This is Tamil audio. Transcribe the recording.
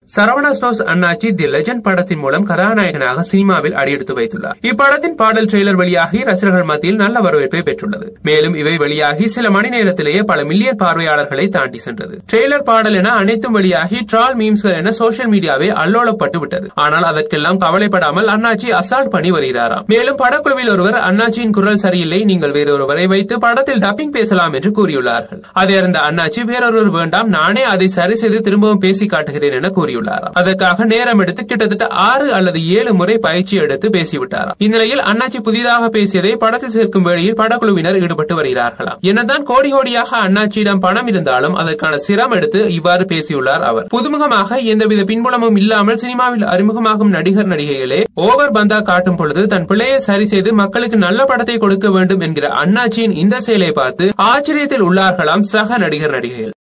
சரவணா ஸ்டோர்ஸ் அண்ணாச்சி தி லெஜண்ட் படத்தின் மூலம் கதாநாயகனாக சினிமாவில் அடியெடுத்து வைத்துள்ளார் இப்படத்தின் பாடல் ட்ரெய்லர் வெளியாகி ரசிகர்கள் மத்தியில் நல்ல வரவேற்பை பெற்றுள்ளது மேலும் இவை வெளியாகி சில மணி நேரத்திலேயே பல மில்லியன் பார்வையாளர்களை தாண்டி சென்றது ட்ரெய்லர் பாடல் என அனைத்தும் வெளியாகி ட்ரால் மீம்ஸ்கள் என சோசியல் மீடியாவே அல்லோலப்பட்டு விட்டது ஆனால் அதற்கெல்லாம் கவலைப்படாமல் அண்ணாச்சி அசால்ட் பண்ணி வருகிறாராம் மேலும் படக்குழுவில் ஒருவர் அண்ணாச்சியின் குரல் சரியில்லை நீங்கள் வேறொருவரை வைத்து படத்தில் டப்பிங் பேசலாம் என்று கூறியுள்ளார்கள் அதை அறிந்த அண்ணாச்சி வேறொருவர் வேண்டாம் நானே அதை சரி செய்து திரும்பவும் பேசி காட்டுகிறேன் என கூறியுள்ளாராம் அதற்காக நேரம் எடுத்து கிட்டத்தட்ட ஆறு அல்லது ஏழு முறை பயிற்சி எடுத்து பேசிவிட்டாராம் இந்நிலையில் அண்ணாச்சி புதிதாக பேசியதை படத்தில் சேர்க்கும் வேளையில் படக்குழுவினர் ஈடுபட்டு வருகிறார்களாம் என்னதான் கோடி கோடியாக அண்ணாச்சியிடம் பணம் இருந்தாலும் அதற்கான சிரம் எடுத்து இவ்வாறு பேசியுள்ளார் அவர் புதுமுகமாக எந்தவித பின்புலமும் இல்லாமல் சினிமாவில் அறிமுகமாகும் நடிகர் நடிகைகளே ஓவர் பந்தா காட்டும் பொழுது தன் பிள்ளையை சரி செய்து மக்களுக்கு நல்ல படத்தை கொடுக்க வேண்டும் என்கிற அண்ணாச்சியின் இந்த செயலை பார்த்து ஆச்சரியத்தில் உள்ளார்களாம் சக நடிகர் நடிகைகள்